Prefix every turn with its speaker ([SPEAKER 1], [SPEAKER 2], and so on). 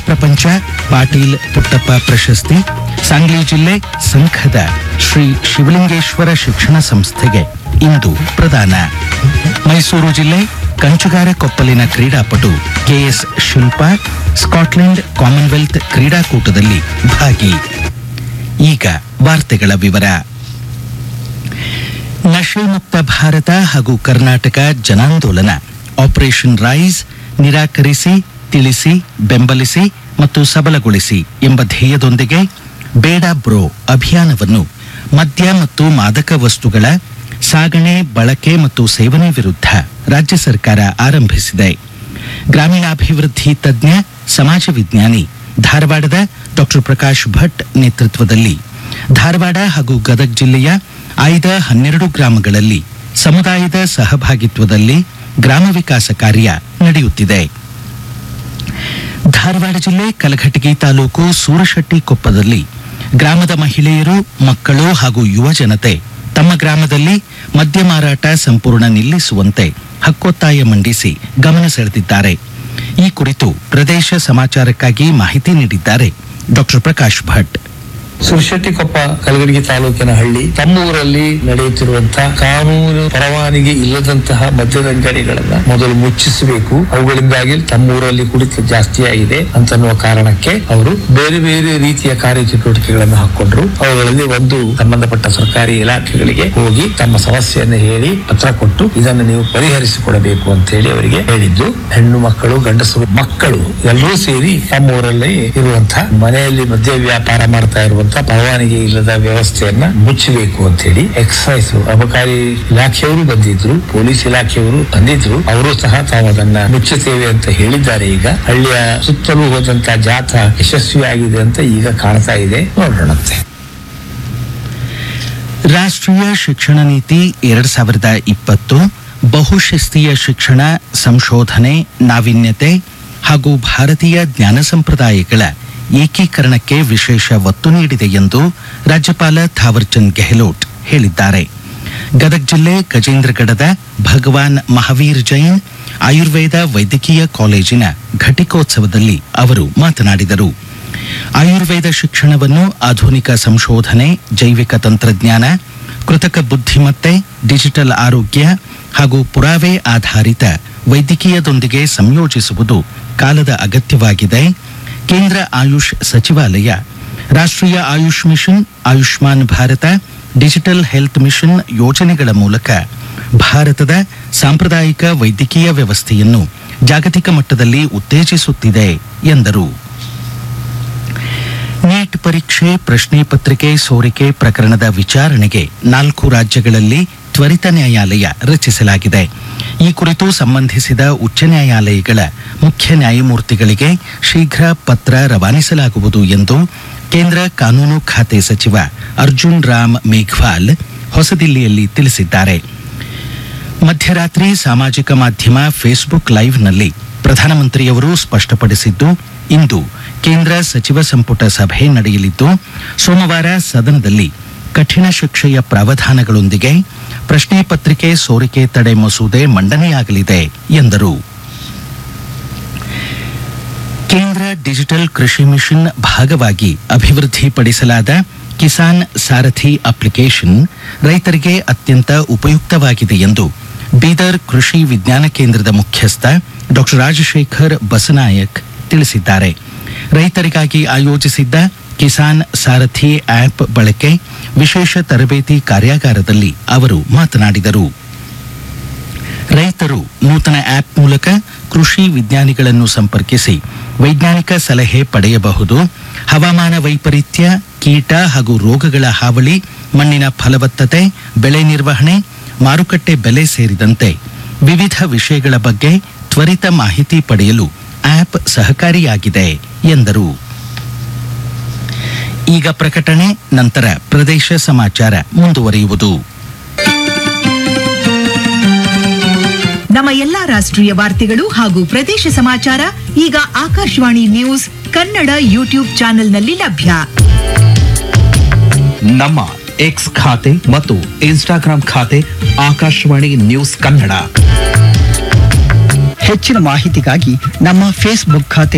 [SPEAKER 1] ಪ್ರಪಂಚ ಪಾಟೀಲ್ ಪುಟ್ಟಪ್ಪ ಪ್ರಶಸ್ತಿ ಸಾಂಗ್ಲಿ ಜಿಲ್ಲೆ ಸಂಘದ ಶ್ರೀ ಶಿವಲಿಂಗೇಶ್ವರ ಶಿಕ್ಷಣ ಸಂಸ್ಥೆಗೆ ಇಂದು ಪ್ರದಾನ ಮೈಸೂರು ಜಿಲ್ಲೆ ಕಂಚುಗಾರ ಕೊಪ್ಪಲಿನ ಕ್ರೀಡಾಪಟು ಕೆಎಸ್ ಶಿಲ್ಪಾ ಸ್ಕಾಟ್ಲೆಂಡ್ ಕಾಮನ್ವೆಲ್ತ್ ಕ್ರೀಡಾಕೂಟದಲ್ಲಿ ಭಾಗಿ ಈಗ ವಾರ್ತೆಗಳ ವಿವರ ನಶೆ ಮುಕ್ತ ಭಾರತ ಹಾಗೂ ಕರ್ನಾಟಕ ಜನಾಂದೋಲನ ಆಪರೇಷನ್ ರೈಸ್ ನಿರಾಕರಿಸಿ ತಿಳಿಸಿ ಬೆಂಬಲಿಸಿ ಮತ್ತು ಸಬಲಗೊಳಿಸಿ ಎಂಬ ಧ್ಯೇಯದೊಂದಿಗೆ ಬೇಡ ಬ್ರೋ ಅಭಿಯಾನವನ್ನು ಮದ್ಯ ಮತ್ತು ಮಾದಕ ವಸ್ತುಗಳ ಸಾಗಣೆ ಬಳಕೆ ಮತ್ತು ಸೇವನೆ ವಿರುದ್ಧ ರಾಜ್ಯ ಸರ್ಕಾರ ಆರಂಭಿಸಿದೆ ಗ್ರಾಮೀಣಾಭಿವೃದ್ಧಿ ತಜ್ಞ ಸಮಾಜ ವಿಜ್ಞಾನಿ ಧಾರವಾಡದ ಡಾಕ್ಟರ್ ಪ್ರಕಾಶ್ ಭಟ್ ನೇತೃತ್ವದಲ್ಲಿ ಧಾರವಾಡ ಹಾಗೂ ಗದಗ ಜಿಲ್ಲೆಯ ಆಯ್ದ ಹನ್ನೆರಡು ಗ್ರಾಮಗಳಲ್ಲಿ ಸಮುದಾಯದ ಸಹಭಾಗಿತ್ವದಲ್ಲಿ ಗ್ರಾಮ ವಿಕಾಸ ಕಾರ್ಯ ನಡೆಯುತ್ತಿದೆ ಧಾರವಾಡ ಜಿಲ್ಲೆ ಕಲಘಟಗಿ ತಾಲೂಕು ಸೂರಶೆಟ್ಟಿ ಕೊಪ್ಪದಲ್ಲಿ ಗ್ರಾಮದ ಮಹಿಳೆಯರು ಮಕ್ಕಳು ಹಾಗೂ ಯುವ ಜನತೆ ತಮ್ಮ ಗ್ರಾಮದಲ್ಲಿ ಮದ್ಯ ಮಾರಾಟ ಸಂಪೂರ್ಣ ನಿಲ್ಲಿಸುವಂತೆ ಹಕ್ಕೊತ್ತಾಯ ಮಂಡಿಸಿ ಗಮನ ಸೆಳೆದಿದ್ದಾರೆ ಈ ಕುರಿತು ಪ್ರದೇಶ ಸಮಾಚಾರಕ್ಕಾಗಿ ಮಾಹಿತಿ ನೀಡಿದ್ದಾರೆ ಡಾಕ್ಟರ್ ಪ್ರಕಾಶ್ ಭಟ್
[SPEAKER 2] ಸುರಶೆಟ್ಟಿಕೊಪ್ಪ ಕಲಗಡಗಿ ತಾಲೂಕಿನ ಹಳ್ಳಿ ತಮ್ಮೂರಲ್ಲಿ ನಡೆಯುತ್ತಿರುವಂತಹ ಕಾನೂನು ಪರವಾನಗಿ ಇಲ್ಲದಂತಹ ಮದ್ಯದ ಅಂಗಡಿಗಳನ್ನ ಮೊದಲು ಮುಚ್ಚಿಸಬೇಕು ಅವುಗಳಿಂದಾಗಿ ತಮ್ಮೂರಲ್ಲಿ ಕುಡಿತ ಜಾಸ್ತಿಯಾಗಿದೆ ಅಂತನ್ನುವ ಕಾರಣಕ್ಕೆ ಅವರು ಬೇರೆ ಬೇರೆ ರೀತಿಯ ಕಾರ್ಯಚಟುವಟಿಕೆಗಳನ್ನು ಹಾಕೊಂಡ್ರು ಅವುಗಳಲ್ಲಿ ಒಂದು ಸಂಬಂಧಪಟ್ಟ ಸರ್ಕಾರಿ ಇಲಾಖೆಗಳಿಗೆ ಹೋಗಿ ತಮ್ಮ ಸಮಸ್ಯೆಯನ್ನು ಹೇಳಿ ಪತ್ರ ಕೊಟ್ಟು ಇದನ್ನು ನೀವು ಪರಿಹರಿಸಿಕೊಡಬೇಕು ಅಂತ ಹೇಳಿ ಅವರಿಗೆ ಹೇಳಿದ್ದು ಹೆಣ್ಣು ಮಕ್ಕಳು ಗಂಡಸರು ಮಕ್ಕಳು ಎಲ್ಲರೂ ಸೇರಿ ತಮ್ಮೂರಲ್ಲಿ ಇರುವಂತಹ ಮನೆಯಲ್ಲಿ ಮದ್ಯ ವ್ಯಾಪಾರ ಮಾಡ್ತಾ ಇರುವಂತಹ ಪರವಾನಗಿ ಇಲ್ಲದ ವ್ಯವಸ್ಥೆಯನ್ನ ಮುಚ್ಚಬೇಕು ಅಂತ ಹೇಳಿ ಎಕ್ಸೈಸ್ ಅಬಕಾರಿ ಇಲಾಖೆಯವರು ಬಂದಿದ್ರು ಪೊಲೀಸ್ ಇಲಾಖೆಯವರು ಬಂದಿದ್ರು ಅವರು ಸಹ ತಾವು ಅದನ್ನ ಮುಚ್ಚುತ್ತೇವೆ ಅಂತ ಹೇಳಿದ್ದಾರೆ ಈಗ ಹಳ್ಳಿಯ ಸುತ್ತಲೂ ಹೋದಂತ ಜಾಥಾ ಯಶಸ್ವಿಯಾಗಿದೆ ಅಂತ ಈಗ ಕಾಣ್ತಾ ಇದೆ ನೋಡೋಣಂತೆ
[SPEAKER 1] ರಾಷ್ಟ್ರೀಯ ಶಿಕ್ಷಣ ನೀತಿ ಎರಡ್ ಸಾವಿರದ ಇಪ್ಪತ್ತು ಬಹುಶಿಸ್ತೀಯ ಶಿಕ್ಷಣ ಸಂಶೋಧನೆ ನಾವೀನ್ಯತೆ ಹಾಗೂ ಭಾರತೀಯ ಜ್ಞಾನ ಸಂಪ್ರದಾಯಗಳ ಏಕೀಕರಣಕ್ಕೆ ವಿಶೇಷ ಒತ್ತು ನೀಡಿದೆ ಎಂದು ರಾಜ್ಯಪಾಲ ಥಾವರ್ಚಂದ್ ಗೆಹ್ಲೋಟ್ ಹೇಳಿದ್ದಾರೆ ಗದಗ ಜಿಲ್ಲೆ ಗಜೇಂದ್ರಗಡದ ಭಗವಾನ್ ಮಹಾವೀರ್ ಜೈನ್ ಆಯುರ್ವೇದ ವೈದ್ಯಕೀಯ ಕಾಲೇಜಿನ ಘಟಿಕೋತ್ಸವದಲ್ಲಿ ಅವರು ಮಾತನಾಡಿದರು ಆಯುರ್ವೇದ ಶಿಕ್ಷಣವನ್ನು ಆಧುನಿಕ ಸಂಶೋಧನೆ ಜೈವಿಕ ತಂತ್ರಜ್ಞಾನ ಕೃತಕ ಬುದ್ಧಿಮತ್ತೆ ಡಿಜಿಟಲ್ ಆರೋಗ್ಯ ಹಾಗೂ ಪುರಾವೆ ಆಧಾರಿತ ವೈದ್ಯಕೀಯದೊಂದಿಗೆ ಸಂಯೋಜಿಸುವುದು ಕಾಲದ ಅಗತ್ಯವಾಗಿದೆ ಕೇಂದ್ರ ಆಯುಷ್ ಸಚಿವಾಲಯ ರಾಷ್ಟ್ರೀಯ Ayush mission Ayushman Bharat digital health mission ಯೋಜನೆಗಳ ಮೂಲಕ ಭಾರತದ ಸಾಂಪ್ರದಾಯಿಕ ವೈದ್ಯಕೀಯ ವ್ಯವಸ್ಥೆಯನ್ನು ಜಾಗತಿಕ ಮಟ್ಟದಲ್ಲಿ ಉತ್ತೇಜಿಸುತ್ತಿದೆ ಎಂದರು ನೀಟ್ ಪರೀಕ್ಷೆ ಪ್ರಶ್ನೆ ಪತ್ರಿಕೆ ಸೋರಿಕೆ ಪ್ರಕರಣದ ವಿಚಾರಣೆಗೆ ನಾಲ್ಕು ರಾಜ್ಯಗಳಲ್ಲಿ ತ್ವರಿತ ನ್ಯಾಯಾಲಯ ರಚಿಸಲಾಗಿದೆ ಈ ಕುರಿತು ಸಂಬಂಧಿಸಿದ ಉಚ್ಚ ನ್ಯಾಯಾಲಯಗಳ ಮುಖ್ಯ ನ್ಯಾಯಮೂರ್ತಿಗಳಿಗೆ ಶೀಘ್ರ ಪತ್ರ ರವಾನಿಸಲಾಗುವುದು ಎಂದು ಕೇಂದ್ರ ಕಾನೂನು ಖಾತೆ ಸಚಿವ ಅರ್ಜುನ್ ರಾಮ್ ಮೇಘ್ವಾಲ್ ಹೊಸದಿಲ್ಲಿಯಲ್ಲಿ ತಿಳಿಸಿದ್ದಾರೆ ಮಧ್ಯರಾತ್ರಿ ಸಾಮಾಜಿಕ ಮಾಧ್ಯಮ ಫೇಸ್ಬುಕ್ ಲೈವ್ನಲ್ಲಿ ಪ್ರಧಾನಮಂತ್ರಿಯವರು ಸ್ಪಷ್ಟಪಡಿಸಿದ್ದು ಇಂದು ಕೇಂದ್ರ ಸಚಿವ ಸಂಪುಟ ಸಭೆ ನಡೆಯಲಿದ್ದು ಸೋಮವಾರ ಸದನದಲ್ಲಿ ಕಠಿಣ ಶಿಕ್ಷೆಯ ಪ್ರಾವಧಾನಗಳೊಂದಿಗೆ ಪ್ರಶ್ನೆ ಪತ್ರಿಕೆ ಸೋರಿಕೆ ತಡೆ ಮಸೂದೆ ಮಂಡನೆಯಾಗಲಿದೆ ಎಂದರು ಕೇಂದ್ರ ಡಿಜಿಟಲ್ ಕೃಷಿ ಮಿಷನ್ ಭಾಗವಾಗಿ ಅಭಿವೃದ್ಧಿಪಡಿಸಲಾದ ಕಿಸಾನ್ ಸಾರಥಿ ಅಪ್ಲಿಕೇಶನ್ ರೈತರಿಗೆ ಅತ್ಯಂತ ಉಪಯುಕ್ತವಾಗಿದೆ ಎಂದು ಬೀದರ್ ಕೃಷಿ ವಿಜ್ಞಾನ ಕೇಂದ್ರದ ಮುಖ್ಯಸ್ಥ ಡಾಕ್ಟರ್ ರಾಜಶೇಖರ್ ಬಸನಾಯಕ್ ತಿಳಿಸಿದ್ದಾರೆ ರೈತರಿಗಾಗಿ ಆಯೋಜಿಸಿದ್ದ ಕಿಸಾನ್ ಸಾರಥಿ ಆಪ್ ಬಳಕೆ ವಿಶೇಷ ತರಬೇತಿ ಕಾರ್ಯಾಗಾರದಲ್ಲಿ ಅವರು ಮಾತನಾಡಿದರು ರೈತರು ನೂತನ ಆಪ್ ಮೂಲಕ ಕೃಷಿ ವಿಜ್ಞಾನಿಗಳನ್ನು ಸಂಪರ್ಕಿಸಿ ವೈಜ್ಞಾನಿಕ ಸಲಹೆ ಪಡೆಯಬಹುದು ಹವಾಮಾನ ವೈಪರೀತ್ಯ ಕೀಟ ಹಾಗೂ ರೋಗಗಳ ಹಾವಳಿ ಮಣ್ಣಿನ ಫಲವತ್ತತೆ ಬೆಳೆ ನಿರ್ವಹಣೆ ಮಾರುಕಟ್ಟೆ ಬೆಲೆ ಸೇರಿದಂತೆ ವಿವಿಧ ವಿಷಯಗಳ ಬಗ್ಗೆ ತ್ವರಿತ ಮಾಹಿತಿ ಪಡೆಯಲು ಆಪ್ ಸಹಕಾರಿಯಾಗಿದೆ ಎಂದರು ಈಗ ಪ್ರಕಟಣೆ ನಂತರ ಪ್ರದೇಶ ಸಮಾಚಾರ ಮುಂದುವರಿಯುವುದು
[SPEAKER 3] ನಮ್ಮ ಎಲ್ಲಾ ರಾಷ್ಟ್ರೀಯ ವಾರ್ತೆಗಳು ಹಾಗೂ ಪ್ರದೇಶ ಸಮಾಚಾರ ಈಗ ಆಕಾಶವಾಣಿ ನ್ಯೂಸ್ ಕನ್ನಡ ಯೂಟ್ಯೂಬ್ ಚಾನೆಲ್ನಲ್ಲಿ ಲಭ್ಯ
[SPEAKER 4] ನಮ್ಮ ಎಕ್ಸ್ ಖಾತೆ ಮತ್ತು ಇನ್ಸ್ಟಾಗ್ರಾಂ ಖಾತೆ ಆಕಾಶವಾಣಿ ನ್ಯೂಸ್ ಕನ್ನಡ
[SPEAKER 5] ಹೆಚ್ಚಿನ ಮಾಹಿತಿಗಾಗಿ ನಮ್ಮ ಫೇಸ್ಬುಕ್ ಖಾತೆ